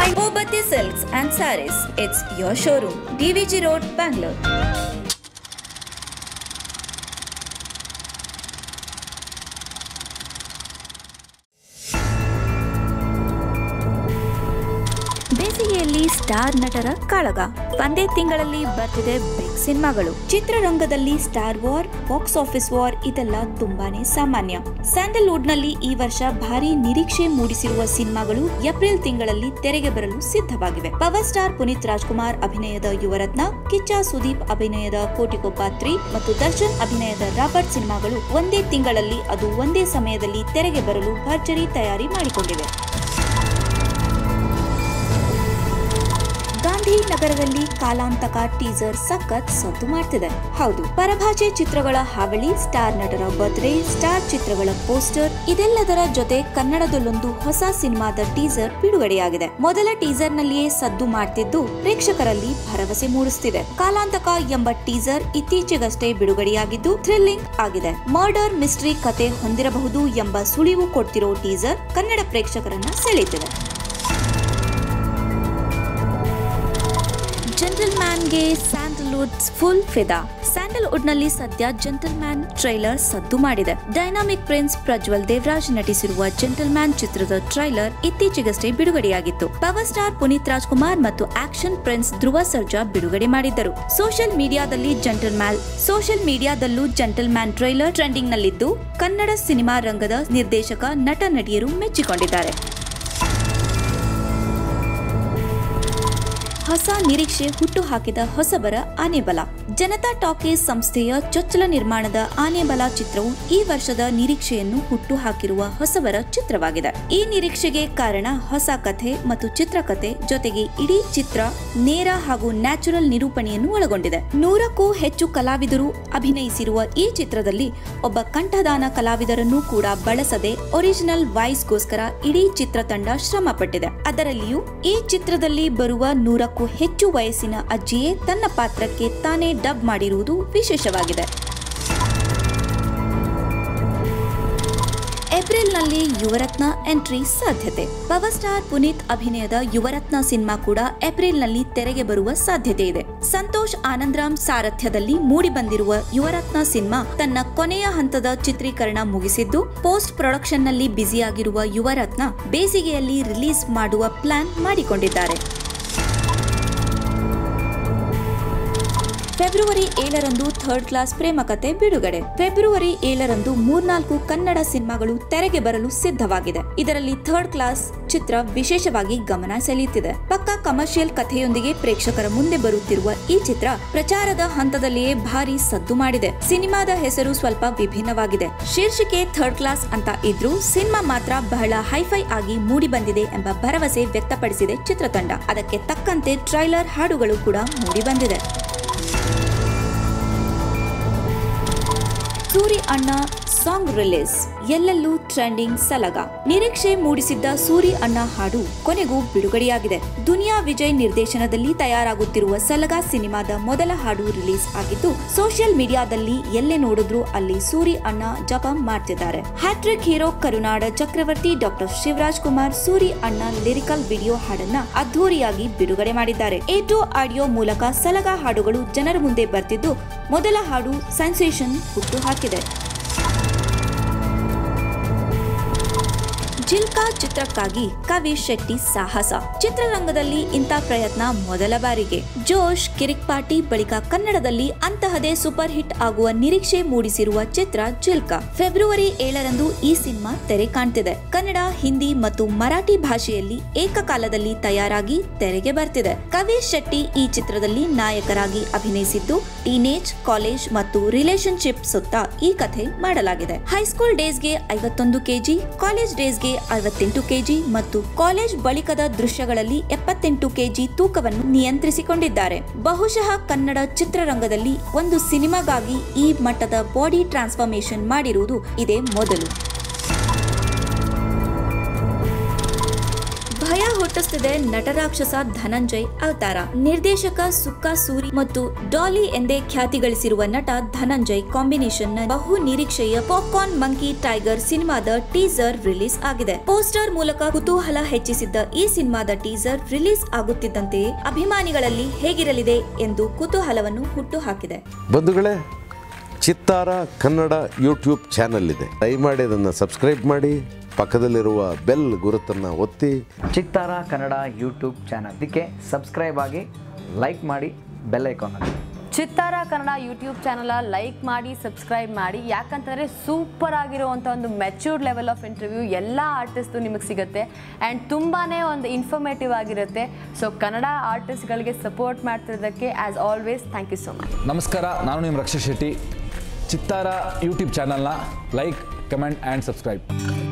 by Obati Silks and Saris. It's your showroom, DVG Road, Bangalore. ಬೇಸಿಗೆಯಲ್ಲಿ star ನಟರ ಕಾಳಗ ಒಂದೇ ತಿಂಗಳಲ್ಲಿ ಬರ್ತಿದೆ ಬಿಗ್ ಸಿನಿಮಾಗಳು ಚಿತ್ರರಂಗದಲ್ಲಿ star war box office war ಇದೆಲ್ಲ ತುಂಬಾನೇ ಸಾಮಾನ್ಯ ಸ್ಯಾಂಡಲ್ವುಡ್ ನಲ್ಲಿ ಈ ವರ್ಷ ಭಾರಿ ನಿರೀಕ್ಷೆ ಮೂಡಿಸಿರುವ ಸಿನಿಮಾಗಳು ಏಪ್ರಿಲ್ ತಿಂಗಳಲ್ಲಿ ತೆರೆಗೆ ಬರಲು ಸಿದ್ಧವಾಗಿವೆ ಪವರ್ ಸ್ಟಾರ್ ಪುನೀತ್ ರಾಜ್ಕುಮಾರ್ ಅಭಿನಯದ ಯುವರತ್ನ ಕಿಚ್ಚ ಸುದೀಪ್ ಅಭಿನಯದ ಕೋಟಿಗೊಬ್ಬ ತ್ರೀ ಮತ್ತು ದರ್ಶನ್ ಅಭಿನಯದ ರಾಬರ್ಟ್ ಸಿನಿಮಾಗಳು ಒಂದೇ ತಿಂಗಳಲ್ಲಿ ಅದು ಒಂದೇ ಸಮಯದಲ್ಲಿ ತೆರೆಗೆ ಬರಲು ಭರ್ಜರಿ ತಯಾರಿ ಮಾಡಿಕೊಂಡಿವೆ ಗಾಂಧಿನಗರದಲ್ಲಿ ಕಾಲಾಂತಕ ಟೀಸರ್ ಸಖತ್ ಸದ್ದು ಮಾಡ್ತಿದೆ ಹೌದು ಪರಭಾಷೆ ಚಿತ್ರಗಳ ಹಾವಳಿ ಸ್ಟಾರ್ ನಟರ ಬರ್ತ್ಡೇ ಸ್ಟಾರ್ ಚಿತ್ರಗಳ ಪೋಸ್ಟರ್ ಇದೆಲ್ಲದರ ಜೊತೆ ಕನ್ನಡದಲ್ಲೊಂದು ಹೊಸ ಸಿನಿಮಾದ ಟೀಸರ್ ಬಿಡುಗಡೆಯಾಗಿದೆ ಮೊದಲ ಟೀಸರ್ ನಲ್ಲಿಯೇ ಸದ್ದು ಮಾಡ್ತಿದ್ದು ಪ್ರೇಕ್ಷಕರಲ್ಲಿ ಭರವಸೆ ಮೂಡಿಸ್ತಿದೆ ಕಾಲಾಂತಕ ಎಂಬ ಟೀಸರ್ ಇತ್ತೀಚೆಗಷ್ಟೇ ಬಿಡುಗಡೆಯಾಗಿದ್ದು ಥ್ರಿಲ್ಲಿಂಗ್ ಆಗಿದೆ ಮರ್ಡರ್ ಮಿಸ್ಟ್ರಿ ಕತೆ ಹೊಂದಿರಬಹುದು ಎಂಬ ಸುಳಿವು ಕೊಡ್ತಿರೋ ಟೀಸರ್ ಕನ್ನಡ ಪ್ರೇಕ್ಷಕರನ್ನ ಸೆಳೆಯುತ್ತಿದೆ ಜೆಂಟಲ್ ಮ್ಯಾನ್ಗೆ ಸ್ಯಾಂಡಲ್ವುಡ್ ಫುಲ್ ಫಿದಾ ಸ್ಯಾಂಡಲ್ವುಡ್ ನಲ್ಲಿ ಸದ್ಯ ಜೆಂಟಲ್ ಮ್ಯಾನ್ ಟ್ರೈಲರ್ ಸದ್ದು ಮಾಡಿದೆ ಡೈನಾಮಿಕ್ ಪ್ರಿನ್ಸ್ ಪ್ರಜ್ವಲ್ ದೇವರಾಜ್ ನಟಿಸಿರುವ ಜೆಂಟಲ್ ಮ್ಯಾನ್ ಚಿತ್ರದ ಟ್ರೈಲರ್ ಇತ್ತೀಚೆಗಷ್ಟೇ ಬಿಡುಗಡೆಯಾಗಿತ್ತು ಪವರ್ ಸ್ಟಾರ್ ಪುನೀತ್ ರಾಜ್ಕುಮಾರ್ ಮತ್ತು ಆಕ್ಷನ್ ಪ್ರಿನ್ಸ್ ಧ್ರುವ ಸರ್ಜಾ ಬಿಡುಗಡೆ ಮಾಡಿದ್ದರು ಸೋಷಿಯಲ್ ಮೀಡಿಯಾದಲ್ಲಿ ಜೆಂಟಲ್ ಮ್ಯಾನ್ ಸೋಷಿಯಲ್ ಮೀಡಿಯಾದಲ್ಲೂ ಜೆಂಟಲ್ ಮ್ಯಾನ್ ಟ್ರೈಲರ್ ಟ್ರೆಂಡಿಂಗ್ ನಲ್ಲಿದ್ದು ಕನ್ನಡ ಸಿನಿಮಾ ರಂಗದ ನಿರ್ದೇಶಕ ನಟ ನಟಿಯರು ಮೆಚ್ಚಿಕೊಂಡಿದ್ದಾರೆ ಹೊಸ ನಿರೀಕ್ಷೆ ಹುಟ್ಟು ಹಾಕಿದ ಹೊಸಬರ ಆನೆಬಲ ಜನತಾ ಟಾಕೀಸ್ ಸಂಸ್ಥೆಯ ಚೊಚ್ಚಲ ನಿರ್ಮಾಣದ ಆನೆಬಲ ಚಿತ್ರವು ಈ ವರ್ಷದ ನಿರೀಕ್ಷೆಯನ್ನು ಹುಟ್ಟು ಹಾಕಿರುವ ಹೊಸಬರ ಚಿತ್ರವಾಗಿದೆ ಈ ನಿರೀಕ್ಷೆಗೆ ಕಾರಣ ಹೊಸ ಕಥೆ ಮತ್ತು ಚಿತ್ರಕಥೆ ಜೊತೆಗೆ ಇಡೀ ಚಿತ್ರ ನೇರ ಹಾಗೂ ನ್ಯಾಚುರಲ್ ನಿರೂಪಣೆಯನ್ನು ಒಳಗೊಂಡಿದೆ ನೂರಕ್ಕೂ ಹೆಚ್ಚು ಕಲಾವಿದರು ಅಭಿನಯಿಸಿರುವ ಈ ಚಿತ್ರದಲ್ಲಿ ಒಬ್ಬ ಕಂಠದಾನ ಕಲಾವಿದರನ್ನು ಕೂಡ ಬಳಸದೆ ಒರಿಜಿನಲ್ ವಾಯ್ಸ್ಗೋಸ್ಕರ ಇಡೀ ಚಿತ್ರತಂಡ ಶ್ರಮ ಪಟ್ಟಿದೆ ಅದರಲ್ಲಿಯೂ ಈ ಚಿತ್ರದಲ್ಲಿ ಬರುವ ನೂರಕ್ಕೂ ಹೆಚ್ಚು ವಯಸ್ಸಿನ ಅಜ್ಜಿಯೇ ತನ್ನ ಪಾತ್ರಕ್ಕೆ ತಾನೇ ಡಬ್ ಮಾಡಿರುವುದು ವಿಶೇಷವಾಗಿದೆ ಏಪ್ರಿಲ್ನಲ್ಲಿ ಯುವರತ್ನ ಎಂಟ್ರಿ ಸಾಧ್ಯತೆ ಪವರ್ ಸ್ಟಾರ್ ಪುನೀತ್ ಅಭಿನಯದ ಯುವರತ್ನ ಸಿನಿಮಾ ಕೂಡ ಏಪ್ರಿಲ್ನಲ್ಲಿ ತೆರೆಗೆ ಬರುವ ಸಾಧ್ಯತೆ ಇದೆ ಸಂತೋಷ್ ಆನಂದರಾಮ್ ಸಾರಥ್ಯದಲ್ಲಿ ಮೂಡಿಬಂದಿರುವ ಯುವರತ್ನ ಸಿನಿಮಾ ತನ್ನ ಕೊನೆಯ ಹಂತದ ಚಿತ್ರೀಕರಣ ಮುಗಿಸಿದ್ದು ಪೋಸ್ಟ್ ಪ್ರೊಡಕ್ಷನ್ನಲ್ಲಿ ಬ್ಯುಸಿಯಾಗಿರುವ ಯುವರತ್ನ ಬೇಸಿಗೆಯಲ್ಲಿ ರಿಲೀಸ್ ಮಾಡುವ ಪ್ಲಾನ್ ಮಾಡಿಕೊಂಡಿದ್ದಾರೆ ಫೆಬ್ರವರಿ ಏಳರಂದು ಥರ್ಡ್ ಕ್ಲಾಸ್ ಪ್ರೇಮ ಕತೆ ಬಿಡುಗಡೆ ಫೆಬ್ರವರಿ ಏಳರಂದು ಮೂರ್ನಾಲ್ಕು ಕನ್ನಡ ಸಿನಿಮಾಗಳು ತೆರೆಗೆ ಬರಲು ಸಿದ್ಧವಾಗಿದೆ ಇದರಲ್ಲಿ ಥರ್ಡ್ ಕ್ಲಾಸ್ ಚಿತ್ರ ವಿಶೇಷವಾಗಿ ಗಮನ ಸೆಳೆಯುತ್ತಿದೆ ಪಕ್ಕಾ ಕಮರ್ಷಿಯಲ್ ಕಥೆಯೊಂದಿಗೆ ಪ್ರೇಕ್ಷಕರ ಮುಂದೆ ಬರುತ್ತಿರುವ ಈ ಚಿತ್ರ ಪ್ರಚಾರದ ಹಂತದಲ್ಲಿಯೇ ಭಾರಿ ಸದ್ದು ಮಾಡಿದೆ ಸಿನಿಮಾದ ಹೆಸರು ಸ್ವಲ್ಪ ವಿಭಿನ್ನವಾಗಿದೆ ಶೀರ್ಷಿಕೆ ಥರ್ಡ್ ಕ್ಲಾಸ್ ಅಂತ ಇದ್ರೂ ಸಿನಿಮಾ ಮಾತ್ರ ಬಹಳ ಹೈಫೈ ಆಗಿ ಮೂಡಿ ಬಂದಿದೆ ಎಂಬ ಭರವಸೆ ವ್ಯಕ್ತಪಡಿಸಿದೆ ಚಿತ್ರತಂಡ ಅದಕ್ಕೆ ತಕ್ಕಂತೆ ಟ್ರೈಲರ್ ಹಾಡುಗಳು ಕೂಡ ಮೂಡಿ ಬಂದಿದೆ ಸೂರಿ ಅಣ್ಣ ಸಾಂಗ್ ರಿಲೀಸ್ ಎಲ್ಲೆಲ್ಲೂ ಟ್ರೆಂಡಿಂಗ್ ಸಲಗ ನಿರೀಕ್ಷೆ ಮೂಡಿಸಿದ್ದ ಸೂರಿ ಅಣ್ಣ ಹಾಡು ಕೊನೆಗೂ ಬಿಡುಗಡೆಯಾಗಿದೆ ದುನಿಯಾ ವಿಜಯ್ ನಿರ್ದೇಶನದಲ್ಲಿ ತಯಾರಾಗುತ್ತಿರುವ ಸಲಗ ಸಿನಿಮಾದ ಮೊದಲ ಹಾಡು ರಿಲೀಸ್ ಆಗಿದ್ದು ಸೋಷಿಯಲ್ ಮೀಡಿಯಾದಲ್ಲಿ ಎಲ್ಲೇ ನೋಡಿದ್ರು ಅಲ್ಲಿ ಸೂರಿ ಅಣ್ಣ ಜಪ ಮಾಡ್ತಿದ್ದಾರೆ ಹ್ಯಾಟ್ರಿಕ್ ಹೀರೋ ಕರುನಾಡ ಚಕ್ರವರ್ತಿ ಡಾಕ್ಟರ್ ಶಿವರಾಜ್ ಕುಮಾರ್ ಸೂರಿ ಅಣ್ಣ ಲಿರಿಕಲ್ ವಿಡಿಯೋ ಹಾಡನ್ನ ಅದ್ಧೂರಿಯಾಗಿ ಬಿಡುಗಡೆ ಮಾಡಿದ್ದಾರೆ ಎ ಟು ಆಡಿಯೋ ಮೂಲಕ ಸಲಗ ಹಾಡುಗಳು ಜನರ ಮುಂದೆ ಬರ್ತಿದ್ದು ಮೊದಲ ಹಾಡು ಸೆನ್ಸೇಷನ್ ಹುಟ್ಟು ಹಾಕಿದೆ ಜಿಲ್ಕಾ ಚಿತ್ರಕ್ಕಾಗಿ ಕವಿ ಶೆಟ್ಟಿ ಸಾಹಸ ಚಿತ್ರರಂಗದಲ್ಲಿ ಇಂಥ ಪ್ರಯತ್ನ ಮೊದಲ ಬಾರಿಗೆ ಜೋಶ್ ಕಿರಿಕ್ ಪಾಟಿ ಬಳಿಕ ಕನ್ನಡದಲ್ಲಿ ಅಂತಹದೇ ಸೂಪರ್ ಹಿಟ್ ಆಗುವ ನಿರೀಕ್ಷೆ ಮೂಡಿಸಿರುವ ಚಿತ್ರ ಜಿಲ್ಕಾ ಫೆಬ್ರವರಿ ಏಳರಂದು ಈ ಸಿನಿಮಾ ತೆರೆ ಕಾಣ್ತಿದೆ ಕನ್ನಡ ಹಿಂದಿ ಮತ್ತು ಮರಾಠಿ ಭಾಷೆಯಲ್ಲಿ ಏಕಕಾಲದಲ್ಲಿ ತಯಾರಾಗಿ ತೆರೆಗೆ ಬರ್ತಿದೆ ಕವಿ ಶೆಟ್ಟಿ ಈ ಚಿತ್ರದಲ್ಲಿ ನಾಯಕರಾಗಿ ಅಭಿನಯಿಸಿದ್ದು ಟೀನೇಜ್ ಕಾಲೇಜ್ ಮತ್ತು ರಿಲೇಶನ್ಶಿಪ್ ಸುತ್ತ ಈ ಕಥೆ ಮಾಡಲಾಗಿದೆ ಹೈಸ್ಕೂಲ್ ಡೇಸ್ಗೆ ಐವತ್ತೊಂದು ಕೆಜಿ ಕಾಲೇಜ್ ಡೇಸ್ಗೆ ಐವತ್ತೆಂಟು ಕೆಜಿ ಮತ್ತು ಕಾಲೇಜ್ ಬಳಿಕದ ದೃಶ್ಯಗಳಲ್ಲಿ ಎಪ್ಪತ್ತೆಂಟು ಕೆಜಿ ತೂಕವನ್ನು ನಿಯಂತ್ರಿಸಿಕೊಂಡಿದ್ದಾರೆ ಬಹುಶಃ ಕನ್ನಡ ಚಿತ್ರರಂಗದಲ್ಲಿ ಒಂದು ಸಿನಿಮಾಗಾಗಿ ಈ ಮಟ್ಟದ ಬಾಡಿ ಟ್ರಾನ್ಸ್ಫಾರ್ಮೇಶನ್ ಮಾಡಿರುವುದು ಇದೇ ಮೊದಲು ಭಯ ಹುಟ್ಟು ಸೃಷ್ಟಿಸುತ್ತಿದೆ ನಟರಾಕ್ಷಸ ಧನಂಜಯ್ ಅವತಾರ ನಿರ್ದೇಶಕ ಸುಕ್ಕಾ ಸೂರಿ ಮತ್ತು ಡಾಲಿ ಎಂದೇ ಖ್ಯಾತಿ ಗಳಿಸಿರುವ ನಟ ಧನಂಜಯ್ ಕಾಂಬಿನೇಷನ್ ನ ಬಹು ನಿರೀಕ್ಷೆಯ ಪಾಪ್ಕಾರ್ನ್ ಮಂಕಿ ಟೈಗರ್ ಸಿನಿಮಾದ ಟೀಸರ್ ರಿಲೀಸ್ ಆಗಿದೆ ಪೋಸ್ಟರ್ ಮೂಲಕ ಕುತೂಹಲ ಹೆಚ್ಚಿಸಿದ್ದ ಈ ಸಿನಿಮಾದ ಟೀಸರ್ ರಿಲೀಸ್ ಆಗುತ್ತಿದ್ದಂತೆಯೇ ಅಭಿಮಾನಿಗಳಲ್ಲಿ ಹೇಗಿರಲಿದೆ ಎಂದು ಕುತೂಹಲವನ್ನು ಹುಟ್ಟುಹಾಕಿದೆ ಬಂಧುಗಳೇ ಚಿತ್ತಾರ ಕನ್ನಡ ಯೂಟ್ಯೂಬ್ ಚಾನಲ್ ಇದೆ ದಯಮಾಡಿ ಅದನ್ನು ಸಬ್ಸ್ಕ್ರೈಬ್ ಮಾಡಿ ಪಕ್ಕದಲ್ಲಿರುವ ಬೆಲ್ ಗುರುತನ್ನು ಒತ್ತಿ ಚಿತ್ತಾರ ಕನ್ನಡ ಯೂಟ್ಯೂಬ್ ಚಾನಲ್ ಇದಕ್ಕೆ ಸಬ್ಸ್ಕ್ರೈಬ್ ಆಗಿ ಲೈಕ್ ಮಾಡಿ ಬೆಲ್ ಐಕಾನ್ ಅಲ್ಲಿ Chittara Kannada YouTube channel like ಮಾಡಿ ಸಬ್ಸ್ಕ್ರೈಬ್ ಮಾಡಿ ಯಾಕಂತಂದರೆ ಸೂಪರ್ ಆಗಿರುವಂಥ ಒಂದು ಮೆಚ್ಯೂರ್ಡ್ ಲೆವೆಲ್ ಆಫ್ ಇಂಟರ್ವ್ಯೂ ಎಲ್ಲ ಆರ್ಟಿಸ್ಟು ನಿಮಗೆ ಸಿಗುತ್ತೆ ಆ್ಯಂಡ್ ತುಂಬಾ ಒಂದು ಇನ್ಫಾರ್ಮೇಟಿವ್ ಆಗಿರುತ್ತೆ ಸೊ ಕನ್ನಡ ಆರ್ಟಿಸ್ಟ್ಗಳಿಗೆ ಸಪೋರ್ಟ್ ಮಾಡ್ತಿರೋದಕ್ಕೆ as always thank you so much ನಮಸ್ಕಾರ ನಾನು ನಿಮ್ಮ ರಕ್ಷಾ ಶೆಟ್ಟಿ ಚಿತ್ತಾರ ಯೂಟ್ಯೂಬ್ ಚಾನಲ್ನ ಲೈಕ್ ಕಮೆಂಟ್ ಆ್ಯಂಡ್ ಸಬ್ಸ್ಕ್ರೈಬ್